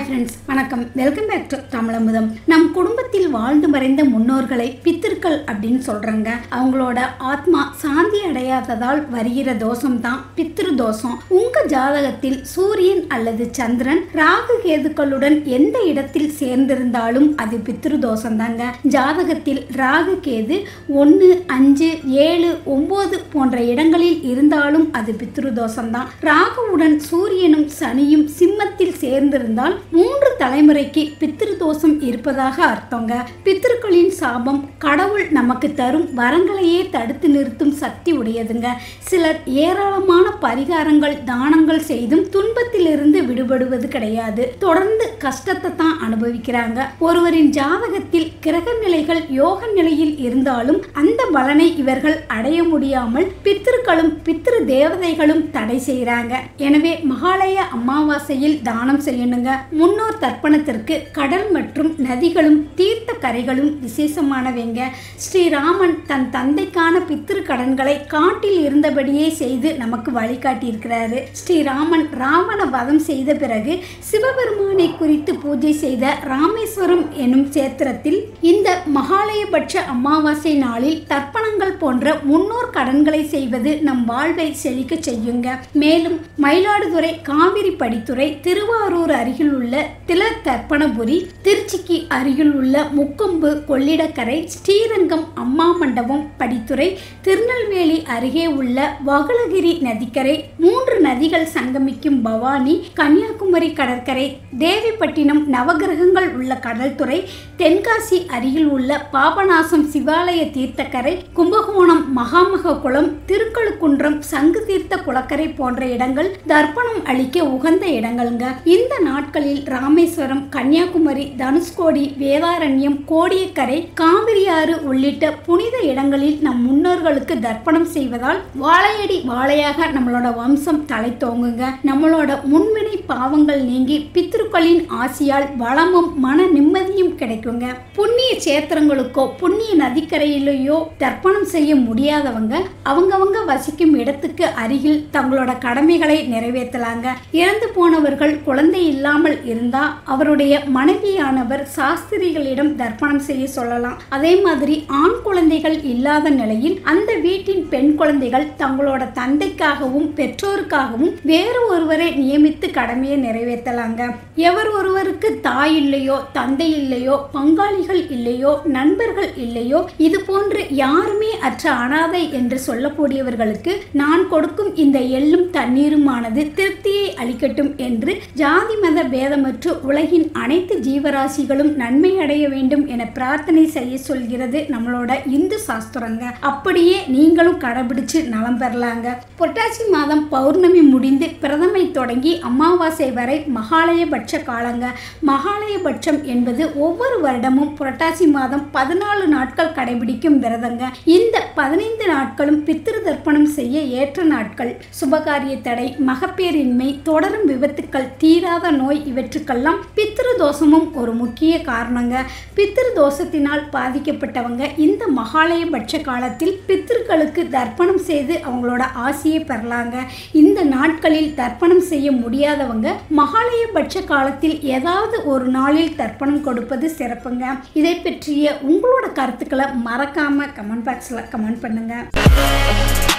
friends வணக்கம் welcome back to தமிழமுதம் நம் குடும்பத்தில் வாழ்ந்து மறைந்த முன்னோர்களை பித்திருக்கள் அப்படின்னு சொல்றாங்க அவங்களோட ஆத்மா சாந்தி அடையாததால் வருகிற தோஷம் தான் பித்திரு தோஷம் உங்க ஜாதகத்தில் சூரியன் அல்லது சந்திரன் ராகு கேதுக்களுடன் எந்த இடத்தில் சேர்ந்திருந்தாலும் அது பித்திரு தோஷம் தாங்க ஜாதகத்தில் ராகு கேது ஒன்று அஞ்சு ஏழு ஒன்பது போன்ற இடங்களில் இருந்தாலும் அது பித்ரு தோஷம்தான் ராகுவுடன் சூரியனும் சனியும் சிம்மத்தில் சேர்ந்திருந்தால் மூன்று தலைமுறைக்கு பித்ரு தோஷம் இருப்பதாக அர்த்தங்க பித்ருக்களின் சாபம் கடவுள் நமக்கு தரும் வரங்களையே தடுத்து நிறுத்தும் சக்தி உடையதுங்க சிலர் ஏராளமான பரிகாரங்கள் தானங்கள் செய்தும் துன்பத்திலிருந்து விடுபடுவது கிடையாது தொடர்ந்து கஷ்டத்தை தான் அனுபவிக்கிறாங்க ஒருவரின் ஜாதகத்தில் கிரக நிலைகள் யோக நிலையில் இருந்தாலும் அந்த பலனை இவர்கள் அடைய முடியாமல் பித்திருக்களும் பித்திரு தேவதைகளும் தடை செய்கிறாங்க எனவே மகாலய அமாவாசையில் தானம் செய்யணுங்க முன்னோர் தர்ப்பணத்திற்கு கடல் மற்றும் நதிகளும் தீர்த்த கரைகளும் விசேஷமானவைங்க ஸ்ரீராமன் தன் தந்தைக்கான பித்திரு கடன்களை காட்டில் இருந்தபடியே செய்து நமக்கு வழிகாட்டியிருக்கிறாரு ஸ்ரீராமன் ராவண வதம் செய்த பிறகு சிவபெருமானை குறித்து பூஜை செய்த ராமேஸ்வரம் எனும் சேத்திரத்தில் இந்த மகாலயபட்ச அமாவாசை நாளில் தர்ப்பணங்கள் போன்ற முன்னோர் கடன்களை செய்வது நம் வாழ்வை செழிக்க செய்யுங்க மேலும் மயிலாடுதுறை காவிரி படித்துறை திருவாரூர் அருகில் உள்ள தில தர்ப்பணபுரி திருச்சிக்கு அருகில் உள்ள முக்கொம்பு கொள்ளிடக்கரை ஸ்ரீரங்கம் அம்மா மண்டபம் படித்துறை திருநெல்வேலி அருகே உள்ள வகுளகிரி நதிக்கரை மூன்று நதிகள் சங்கமிக்கும் பவானி கன்னியாகுமரி கடற்கரை தேவிப்பட்டினம் நவகிரகங்கள் உள்ள கடல்துறை தென்காசி அருகில் உள்ள பாபநாசம் சிவாலய தீர்த்தக்கரை கும்பகோணம் மகாமக குளம் திருக்கழுக்குன்றம் சங்கு தீர்த்த குளக்கரை போன்ற இடங்கள் தர்ப்பணம் அளிக்க உகந்த இடங்கள்ங்க இந்த நாட்களில் ராமேஸ்வரம் கன்னியாகுமரி தனுஷ்கோடி வேதாரண்யம் கோடியக்கரை காவிரியாறு உள்ளிட்ட புனித இடங்களில் நம் முன்னோர்களுக்கு தர்ப்பணம் செய்வதால் வாழையடி வாழையாக நம்மளோட வம்சம் தலை தோங்குங்க நம்மளோட முன்வினை பாவங்கள் நீங்கி பித்ருக்களின் ஆசியால் வளமும் மன நிம்மதியும் கிடைக்குங்க புண்ணிய சேத்திரங்களுக்கோ புண்ணிய நதிக்கரையிலேயோ தர்ப்பணம் செய்ய முடியாதவங்க அவங்கவங்க வசிக்கும் இடத்துக்கு அருகில் தங்களோட கடமைகளை நிறைவேற்றலாங்க இறந்து போனவர்கள் குழந்தை இல்லாமல் இருந்தா அவருடைய மனைவியானவர் சாஸ்திரிகளிடம் தர்ப்பணம் செய்ய சொல்லலாம் அதே மாதிரி ஆண் குழந்தைகள் இல்லாத நிலையில் அந்த வீட்டின் பெண் குழந்தைகள் தங்களோட தந்தைக்காகவும் பெற்றோருக்காகவும் வேறு ஒருவரை நியமித்து கடமையை நிறைவேற்றலாங்க எவர் ஒருவருக்கு தாய் இல்லையோ தந்தை இல்லையோ பங்காளிகள் இல்லையோ நண்பர்கள் இல்லையோ இது போன்று யாருமே அற்ற அனாதை என்று சொல்லக்கூடியவர்களுக்கு நான் கொடுக்கும் இந்த எள்ளும் தண்ணீருமானது திருப்தியை அளிக்கட்டும் என்று ஜாதி மத பேதமற்று உலகின் அனைத்து ஜீவராசிகளும் நன்மை அடைய வேண்டும் என பிரார்த்தனை செய்ய சொல்கிறது நம்மளோட இந்து சாஸ்திரங்க அப்படியே நீங்களும் கடைபிடிச்சு நலம் பெறலாங்க புரட்டாசி மாதம் பௌர்ணமி முடிந்து பிரதமை தொடங்கி அமாவாசை வரை மகாலயபட்ச காலங்க மகாலயபட்சம் என்பது ஒவ்வொரு வருடமும் புரட்டாசி மாதம் பதினாலு நாட்கள் கடைபிடிக்கும் விரதங்க இந்த பதினைந்து நாட்களும் பித்திரு தர்ப்பணம் செய்ய ஏற்ற நாட்கள் சுபகாரிய தடை மகப்பேரின்மை தொடரும் விபத்துக்கள் தீராத நோய் இவற்றுக்கெல்லாம் பித்திரு தோஷமும் ஒரு முக்கிய காரணங்க பித்திரு தோஷத்தினால் பாதிக்கப்பட்டவங்க இந்த மகாலயபட்ச காலத்தில் பித்திருக்களுக்கு தர்ப்பணம் செய்து அவங்களோட ஆசையை பெறலாங்க இந்த நாட்களில் தர்ப்பணம் செய்ய முடியாதவங்க மகாலயபட்ச காலத்தில் ஏதாவது ஒரு நாளில் தர்ப்பணம் கொடுப்பது சிறப்புங்க இதை பற்றிய உங்களோட கருத்துக்களை மறக்காம கமெண்ட் பாக்ஸில் கமெண்ட் பண்ணுங்க